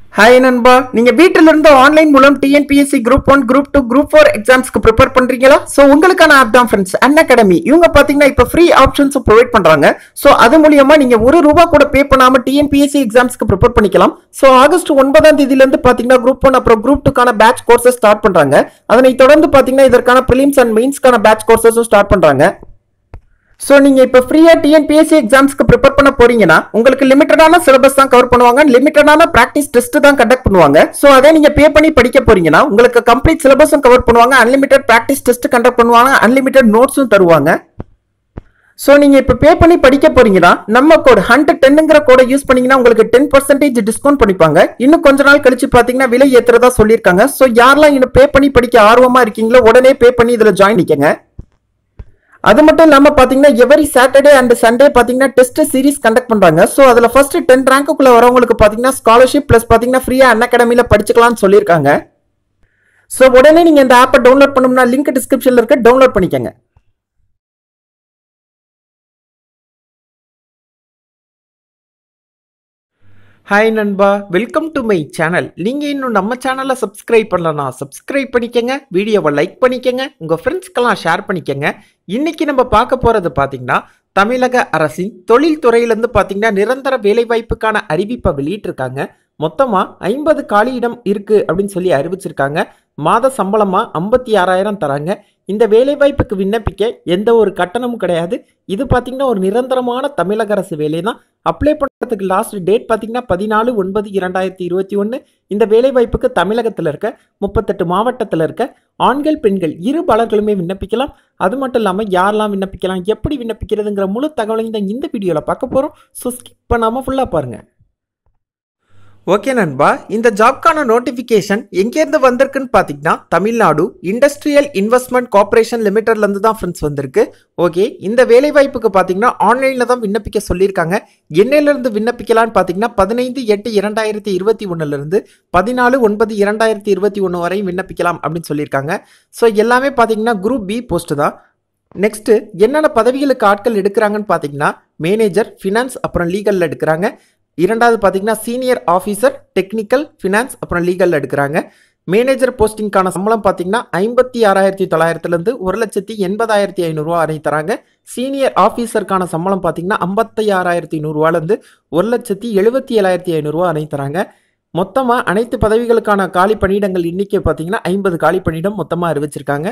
hi நண்பா நீங்க வீட்டில இருந்து ஆன்லைன் மூலம் TNPSC group one group two group four எக்ஸாம்ஸ்க்கு ப்ரிப்பேர் பண்றீங்களா சோ உங்களுக்கான ஆப் தான் ஃப்ரெண்ட்ஸ் அன் அகாடமி இவங்க பாத்தீங்கன்னா இப்ப ஃப்ரீ ஆப்ஷன்ஸ் ப்ரொவைட் பண்றாங்க சோ அது மூலியமா நீங்க ஒரு ரூபா கூட பே பண்ணாம டிஎன்பிஎஸ்சி எக்ஸாம்ஸ்க்கு ப்ரிப்பேர் பண்ணிக்கலாம் சோ ஆகஸ்ட் ஒன்பதாம் தேதியில இருந்து பாத்தீங்கன்னா குரூப் ஒன் அப்புறம் குரூப் டூக்கான பேட்ச் கோர்சஸ் ஸ்டார்ட் பண்றாங்க அதனை தொடர்ந்து பாத்தீங்கன்னா இதற்கான பிலிம்ஸ் அண்ட் மெயின்ஸ்க்கான பேட்ச் கோர்சஸும் ஸ்டார்ட் பண்றாங்க ஸோ நீங்கள் இப்போ ஃப்ரீயாக டிஎன்பிஎஸ்சி எக்ஸாம்ஸ்க்கு ப்ரிப்பேர் பண்ண போறீங்கன்னா உங்களுக்கு லிமிட்டடான சிலபஸ் தான் கவர் பண்ணுவாங்க லிமிட்டடான ப்ராக்டிஸ் டெஸ்ட் தான் கண்டக்ட் பண்ணுவாங்க ஸோ அதே நீங்கள் பே பண்ணி படிக்க போறீங்கன்னா உங்களுக்கு கம்ப்ளீட் சிலபஸும் கவர் பண்ணுவாங்க அன்லிமிட்டட் ப்ராக்டிஸ் டெஸ்ட் கண்டக்ட் பண்ணுவாங்க அன்லிமிட்டட் நோட்ஸும் தருவாங்க ஸோ நீங்கள் இப்போ பே பண்ணி படிக்க போறீங்கன்னா நம்ம கோட் ஹண்ட்ரட் டென்னுங்கிற கோடை யூஸ் பண்ணீங்கன்னா உங்களுக்கு டென் பர்சன்டேஜ் டிஸ்கவுண்ட் பண்ணிப்பாங்க இன்னும் கொஞ்ச நாள் கழிச்சு பார்த்தீங்கன்னா விலை ஏற்றுறதா சொல்லியிருக்காங்க ஸோ யாரெல்லாம் இன்னும் பே பண்ணி படிக்க ஆர்வமாக இருக்கீங்களோ உடனே பே பண்ணி இதில் ஜாயின் பண்ணிக்கங்க அது மட்டும் இல்லாம பாத்தீங்கன்னா எவரி சாட்டர்டே அண்ட் சண்டே பாத்தீங்கன்னா டெஸ்ட் சீரிஸ் கண்டக்ட் பண்றாங்க சோ அதுல ஃபர்ஸ்ட் டென் ரேங்க்குள்ள வரவங்களுக்கு பாத்தீங்கன்னா ஸ்காலர்ஷிப் பிளஸ் பாத்தீங்கன்னா ஃப்ரீயா அன் அகாடமில படிச்சுக்கலாம்னு சொல்லியிருக்காங்க சோ உடனே நீங்க இந்த ஆப்பை டவுன்லோட் பண்ணணும்னா லிங்க் டிஸ்கிரிப்ஷன்ல இருக்க டவுன்லோட் பண்ணிக்கங்க ஹாய் நண்பா வெல்கம் டு மை சேனல் நீங்கள் இன்னும் நம்ம சேனலை சப்ஸ்கிரைப் பண்ணலனா சப்ஸ்கிரைப் பண்ணிக்கங்க வீடியோவை லைக் பண்ணிக்கங்க உங்கள் ஃப்ரெண்ட்ஸ்க்கெல்லாம் ஷேர் பண்ணிக்கங்க இன்னைக்கு நம்ம பார்க்க போகிறது பார்த்தீங்கன்னா தமிழக அரசின் தொழில் துறையிலேருந்து பார்த்தீங்கன்னா நிரந்தர வேலைவாய்ப்புக்கான அறிவிப்பை வெளியிட்டிருக்காங்க மொத்தமாக ஐம்பது காலியிடம் இருக்குது அப்படின்னு சொல்லி அறிவிச்சிருக்காங்க மாத சம்பளமாக ஐம்பத்தி ஆறாயிரம் தராங்க இந்த வேலைவாய்ப்புக்கு விண்ணப்பிக்க எந்த ஒரு கட்டணமும் கிடையாது இது பார்த்தீங்கன்னா ஒரு நிரந்தரமான தமிழக அரசு வேலை தான் அப்ளை பண்ணுறதுக்கு லாஸ்ட் டேட் பார்த்தீங்கன்னா பதினாலு ஒன்பது இரண்டாயிரத்தி இருபத்தி ஒன்று இந்த வேலைவாய்ப்புக்கு தமிழகத்தில் இருக்க முப்பத்தெட்டு மாவட்டத்தில் இருக்க ஆண்கள் பெண்கள் இரு பலர்களுமே விண்ணப்பிக்கலாம் அது மட்டும் இல்லாமல் யாரெல்லாம் விண்ணப்பிக்கலாம் எப்படி விண்ணப்பிக்கிறதுங்கிற முழு தகவலையும் தான் இந்த வீடியோவில் பார்க்க போகிறோம் ஸோ ஸ்கிப் பண்ணாமல் ஃபுல்லாக பாருங்கள் ஓகே நண்பா இந்த ஜாப்க்கான நோட்டிஃபிகேஷன் எங்கேருந்து வந்திருக்குன்னு பார்த்தீங்கன்னா தமிழ்நாடு இண்டஸ்ட்ரியல் இன்வெஸ்ட்மெண்ட் கார்பரேஷன் லிமிடெட்லேருந்து தான் ஃப்ரெண்ட்ஸ் வந்திருக்கு ஓகே இந்த வேலைவாய்ப்புக்கு பார்த்தீங்கன்னா ஆன்லைனில் தான் விண்ணப்பிக்க சொல்லியிருக்காங்க என்னையிலேருந்து விண்ணப்பிக்கலான்னு பார்த்தீங்கன்னா பதினைந்து எட்டு இரண்டாயிரத்தி இருபத்தி ஒன்றுலேருந்து பதினாலு ஒன்பது இரண்டாயிரத்தி இருபத்தி ஒன்று வரையும் விண்ணப்பிக்கலாம் அப்படின்னு சொல்லியிருக்காங்க ஸோ எல்லாமே பார்த்தீங்கன்னா குரூப் பி போஸ்ட் தான் நெக்ஸ்ட்டு என்னென்ன பதவிகளுக்கு ஆட்கள் எடுக்கிறாங்கன்னு பார்த்தீங்கன்னா மேனேஜர் ஃபினான்ஸ் அப்புறம் லீகலில் எடுக்கிறாங்க இரண்டாவது பார்த்தீங்கன்னா சீனியர் ஆஃபீஸர் டெக்னிக்கல் ஃபினான்ஸ் அப்புறம் லீகல் எடுக்கிறாங்க மேனேஜர் போஸ்டிங்கான சம்பளம் பார்த்தீங்கன்னா ஐம்பத்தி ஆறாயிரத்தி தொள்ளாயிரத்துலேருந்து ஒரு லட்சத்தி எண்பதாயிரத்தி ஐநூறுரூவா வரை தராங்க சீனியர் ஆஃபீஸருக்கான சம்பளம் பார்த்தீங்கன்னா ஐம்பத்தி ஆறாயிரத்தி நூறுரூவாலேருந்து ஒரு லட்சத்தி எழுபத்தி ஏழாயிரத்தி ஐநூறுரூவா வரை தராங்க மொத்தமாக அனைத்து பதவிகளுக்கான காலி பணியிடங்கள் எண்ணிக்கை பார்த்தீங்கன்னா ஐம்பது காலி பணியிடம் மொத்தமாக அறிவிச்சிருக்காங்க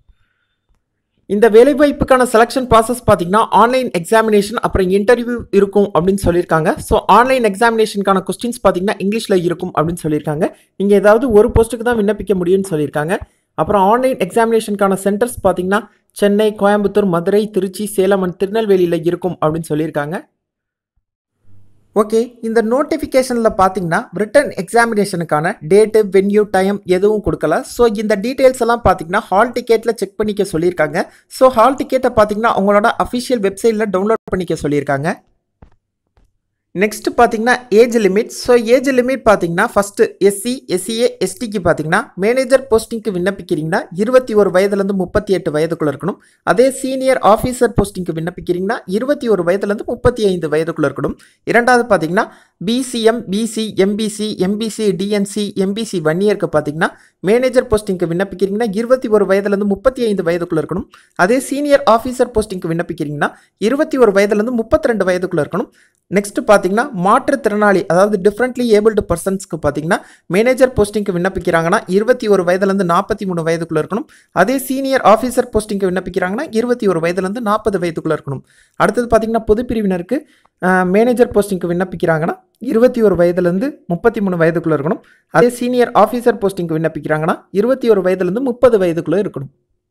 இந்த வேலைவாய்ப்புக்கான செலெக்ஷன் ப்ராசஸ் பார்த்தீங்கன்னா ஆன்லைன் எக்ஸாமினேஷன் அப்புறம் இன்டர்வியூ இருக்கும் அப்படின்னு சொல்லியிருக்காங்க ஸோ ஆன்லைன் எக்ஸாமினேஷனுக்கான கொஸ்டின்ஸ் பார்த்தீங்கன்னா இங்கிலீஷில் இருக்கும் அப்படின்னு சொல்லியிருக்காங்க நீங்கள் ஏதாவது ஒரு போஸ்ட்டுக்கு தான் விண்ணப்பிக்க முடியும்னு சொல்லியிருக்காங்க அப்புறம் ஆன்லைன் எக்ஸாமினேஷனுக்கான சென்டர்ஸ் பார்த்தீங்கன்னா சென்னை கோயம்புத்தூர் மதுரை திருச்சி சேலம் அண்ட் திருநெல்வேலியில் இருக்கும் அப்படின்னு சொல்லியிருக்காங்க ஓகே இந்த நோட்டிஃபிகேஷனில் பார்த்தீங்கன்னா ரிட்டன் எக்ஸாமினேஷனுக்கான டேட்டு வென்யூ டைம் எதுவும் கொடுக்கல ஸோ இந்த டீட்டெயில்ஸ் எல்லாம் பார்த்தீங்கன்னா ஹால் டிக்கெட்டில் செக் பண்ணிக்க சொல்லியிருக்காங்க ஸோ ஹால் டிக்கெட்டை பார்த்தீங்கன்னா அவங்களோட அஃபிஷியல் வெப்சைட்டில் டவுன்லோட் பண்ணிக்க சொல்லியிருக்காங்க நெக்ஸ்ட் பார்த்தீங்கன்னா age limit so age limit பார்த்தீங்கன்னா ஃபஸ்ட்டு எஸ்சி எஸ்சிஏ எஸ்டிக்கு பார்த்தீங்கன்னா மேனேஜர் போஸ்டிங்க்கு விண்ணப்பிக்கிறீங்கன்னா இருபத்தி ஒரு வயதுலேருந்து முப்பத்தி எட்டு வயதுக்குள்ளே இருக்கணும் அதே சீனியர் ஆஃபீஸர் போஸ்டிங்க்கு விண்ணப்பிக்கிறீங்கன்னா இருபத்தி ஒரு வயதுலேருந்து முப்பத்தி ஐந்து வயதுக்குள்ளே இருக்கணும் இரண்டாவது பார்த்தீங்கன்னா BCM BC MBC MBC DNC MBC one இயருக்கு பார்த்தீங்கன்னா மேனேஜர் போஸ்டிங்க்கு விண்ணப்பிக்கிறீங்கன்னா இருபத்தி ஒரு வயதுலேருந்து முப்பத்தி ஐந்து வயதுக்குள்ளே இருக்கணும் அதே சீனியர் ஆஃபீஸர் போஸ்டிங்க்கு விண்ணப்பிக்கிறீங்கன்னா இருபத்தி ஒரு வயதுலேருந்து முப்பத்தி ரெண்டு வயதுக்குள்ளே இருக்கணும் நெக்ஸ்ட் பார்த்தீங்கன்னா மாற்றுத்திறனாளி அதாவது டிஃப்ரெண்ட்லி ஏபிள்டு பர்சன்ஸ்க்கு பார்த்தீங்கன்னா மேனேஜர் போஸ்டிங்க்கு விண்ணப்பிக்கிறாங்கன்னா இருபத்தி ஒரு வயதுலேருந்து நாற்பத்தி மூணு வயதுக்குள்ளே இருக்கணும் அதே சீனியர் ஆஃபீஸர் போஸ்டிங்க்கு விண்ணப்பிக்கிறாங்கன்னா இருபத்தி ஒரு வயதுலேருந்து நாற்பது வயதுக்குள்ளே இருக்கணும் அடுத்தது பார்த்தீங்கன்னா பொது பிரிவினருக்கு மேனேஜர் போஸ்டிங்க்கு விண்ணப்பிக்கிறாங்கன்னா இருபத்தி ஒரு வயதுலேருந்து முப்பத்தி மூணு வயதுக்குள்ளே இருக்கணும் அதே சீனியர் ஆஃபீஸர் போஸ்டிங்க்கு விண்ணப்பிக்கிறாங்கன்னா இருபத்தி ஒரு வயதுலேருந்து முப்பது வயதுக்குள்ளே இருக்கணும்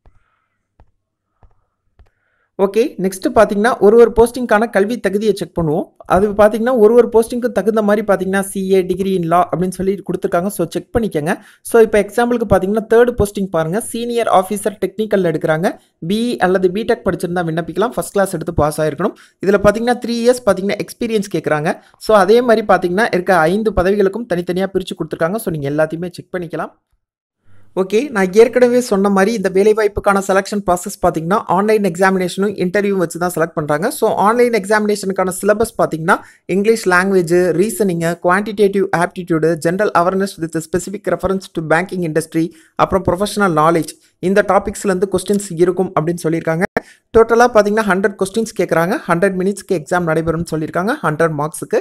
ஓகே நெக்ஸ்ட் பார்த்தீங்கன்னா ஒரு ஒரு போஸ்டிங்கான கல்வி தகுதியை செக் பண்ணுவோம் அது பார்த்தீங்கன்னா ஒரு ஒரு போஸ்டிங்க்கு தகுந்த மாதிரி பார்த்தீங்கன்னா சிஏ டிகிரி இன் லா அப்படின்னு சொல்லி கொடுத்துருக்காங்க ஸோ செக் பண்ணிக்கங்க ஸோ இப்போ எக்ஸாம்பிளுக்கு பார்த்தீங்கன்னா தேர்ட் போஸ்டிங் பாருங்கள் சீனியர் ஆஃபீஸர் டெக்னிக்கல் எடுக்கிறாங்க பிஇ அல்லது பிடெக் படிச்சிருந்தா விண்ணப்பிக்கலாம் ஃபஸ்ட் கிளாஸ் எடுத்து பாஸ் ஆயிருக்கணும் இதில் பார்த்தீங்கன்னா த்ரீ இயர்ஸ் பார்த்தீங்கன்னா எக்ஸ்பீரியன்ஸ் கேட்குறாங்க ஸோ அதே மாதிரி பார்த்தீங்கன்னா இருக்க ஐந்து பதவிகளுக்கும் தனித்தனியாக பிரித்து கொடுத்துருக்காங்க ஸோ நீங்கள் எல்லாத்தையுமே செக் பண்ணிக்கலாம் ஓகே நான் ஏற்கனவே சொன்ன மாதிரி இந்த வேலைவாய்ப்புக்கான செலெக்ஷன் ப்ராசஸ் பார்த்தீங்கன்னா ஆன்லைன் எக்ஸாமினேஷனும் இன்டர்வியூ வச்சு தான் செலக்ட் பண்ணுறாங்க ஸோ ஆன்லைன் எக்ஸாமினேஷனுக்கான சிலபஸ் பார்த்தீங்கன்னா English language reasoning quantitative aptitude general awareness with specific reference to banking industry அப்புறம் ப்ரொஃபஷனல் நாலேஜ் இந்த டாபிக்ஸ்லேருந்து கொஸ்டின்ஸ் இருக்கும் அப்படின்னு சொல்லியிருக்காங்க டோட்டலாக பார்த்தீங்கன்னா ஹண்ட்ரட் கொஸ்டின்ஸ் கேட்குறாங்க ஹண்ட்ரட் மினிட்ஸ்க்கு எக்ஸாம் நடைபெறும்னு சொல்லியிருக்காங்க ஹண்ட்ரட் மார்க்ஸுக்கு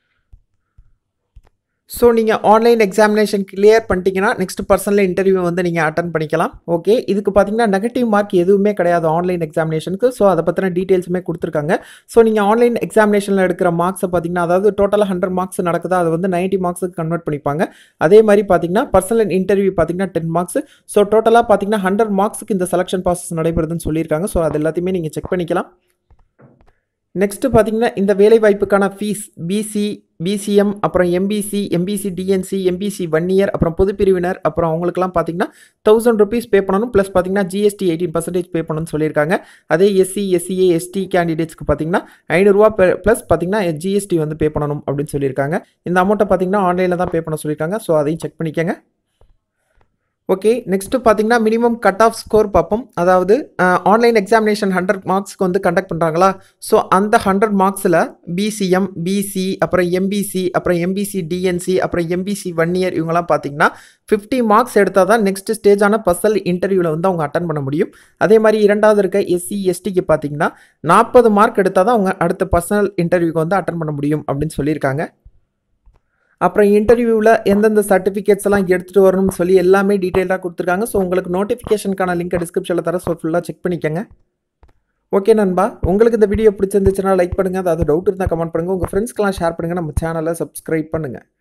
ஸோ நீங்கள் ஆன்லைன் எக்ஸாமினேஷன் கிளியர் பண்ணிட்டீங்கன்னா நெக்ஸ்ட் பர்சனல் இன்டர்வியூ வந்து நீங்கள் அட்டன் பண்ணிக்கலாம் ஓகே இதுக்கு பார்த்தீங்கன்னா நெகட்டிவ் மார்க் எதுவுமே கிடையாது ஆன்லைன் எக்ஸாமினேஷனுக்கு ஸோ அதை பற்றின டீட்டெயில்ஸுமே கொடுத்துருக்காங்க ஸோ நீங்கள் ஆன்லைன் எக்ஸாமினேஷனில் எடுக்கிற மார்க்ஸை பார்த்தீங்கன்னா அதாவது டோட்டலாக ஹண்ட்ரட் மார்க்ஸ் நடக்குதா அதை வந்து நைன்ட்டி மார்க்ஸுக்கு கன்வெர்ட் பண்ணிப்பாங்க அதே மாதிரி பார்த்தீங்கன்னா பர்சனல் இன்டர்வியூ பார்த்தீங்கன்னா டென் மார்க்ஸ் ஸோ டோட்டலாக பார்த்தீங்கன்னா ஹண்ட்ரட் மார்க்ஸுக்கு இந்த செலக்ஷன் ப்ராசஸ் நடைபெறுதுன்னு சொல்லியிருக்காங்க ஸோ அது எல்லாத்தையுமே நீங்கள் செக் பண்ணிக்கலாம் நெக்ஸ்ட்டு பார்த்தீங்கன்னா இந்த வேலை வாய்ப்புக்கான ஃபீஸ் பிசி பிசிஎம் அப்புறம் MBC MBC DNC MBC one year அப்புறம் பொதுப்பிரிவினர் அப்புறம் அவங்களுக்குலாம் பார்த்தீங்கன்னா தௌசண்ட் ருபீஸ் பே பண்ணணும் ப்ளஸ் பார்த்தீங்கன்னா ஜிஎஸ்டி எயிட்டீன் பர்சன்டேஜ் பே பண்ணணும்னு சொல்லியிருக்காங்க அதே எஸ்சி எஸ்சிஏ எஸ்டி கேண்டிடேட்ஸ்க்கு பார்த்தீங்கன்னா ஐநூறுரூவா ப்ளஸ் பார்த்தீங்கன்னா ஜிஎஸ்டி வந்து பே பண்ணணும் அப்படின்னு சொல்லியிருக்காங்க இந்த அமௌண்ட்டை பார்த்தீங்கன்னா ஆன்லைனில் தான் பே பண்ண சொல்லியிருக்காங்க ஸோ அதையும் செக் பண்ணிக்கோங்க ஓகே நெக்ஸ்ட்டு பார்த்தீங்கன்னா மினிமம் கட் ஆஃப் ஸ்கோர் பார்ப்போம் அதாவது ஆன்லைன் எக்ஸாமினேஷன் ஹண்ட்ரட் மார்க்ஸ்க்கு வந்து கண்டக்ட் பண்ணுறாங்களா ஸோ அந்த ஹண்ட்ரட் மார்க்ஸில் பிசிஎம் பிசி அப்புறம் எம்பிசி அப்புறம் எம்பிசி டிஎன்சி அப்புறம் எம்பிசி ஒன் இயர் இவங்கெல்லாம் பார்த்தீங்கன்னா ஃபிஃப்டி மார்க்ஸ் எடுத்தால் தான் நெக்ஸ்ட் ஸ்டேஜான பர்சனல் இன்டர்வியூவில் வந்து அவங்க அட்டன் பண்ண முடியும் அதே மாதிரி இரண்டாவது இருக்க எஸ்சி எஸ்டிக்கு பார்த்தீங்கன்னா நாற்பது மார்க் எடுத்தால் தான் அவங்க அடுத்த பர்சனல் இன்டர்வியூக்கு வந்து அட்டன் பண்ண முடியும் அப்படின்னு சொல்லியிருக்காங்க அப்புறம் இன்டர்வியூவில் எந்தெந்த சர்டிஃபிகேட்ஸ் எல்லாம் எடுத்துகிட்டு வரணும்னு சொல்லி எல்லாமே டீட்டெயிலாக கொடுத்துருக்காங்க ஸோ உங்களுக்கு நோட்டிஃபிகேஷனுக்கான லிங்க் டிஸ்கிரிப்ஷனில் தர ஸோ ஃபுல்லாக செக் பண்ணிக்கோங்க ஓகே நண்பா உங்களுக்கு இந்த வீடியோ பிடிச்சிருந்துச்சுன்னா லைக் பண்ணுங்கள் அதாவது டவுட் இருந்தால் கமெண்ட் பண்ணுங்கள் உங்கள் ஃப்ரெண்ட்ஸ்க்கெலாம் ஷேர் பண்ணுங்கள் நம்ம சேனலை சப்ஸ்கிரைப் பண்ணுங்கள்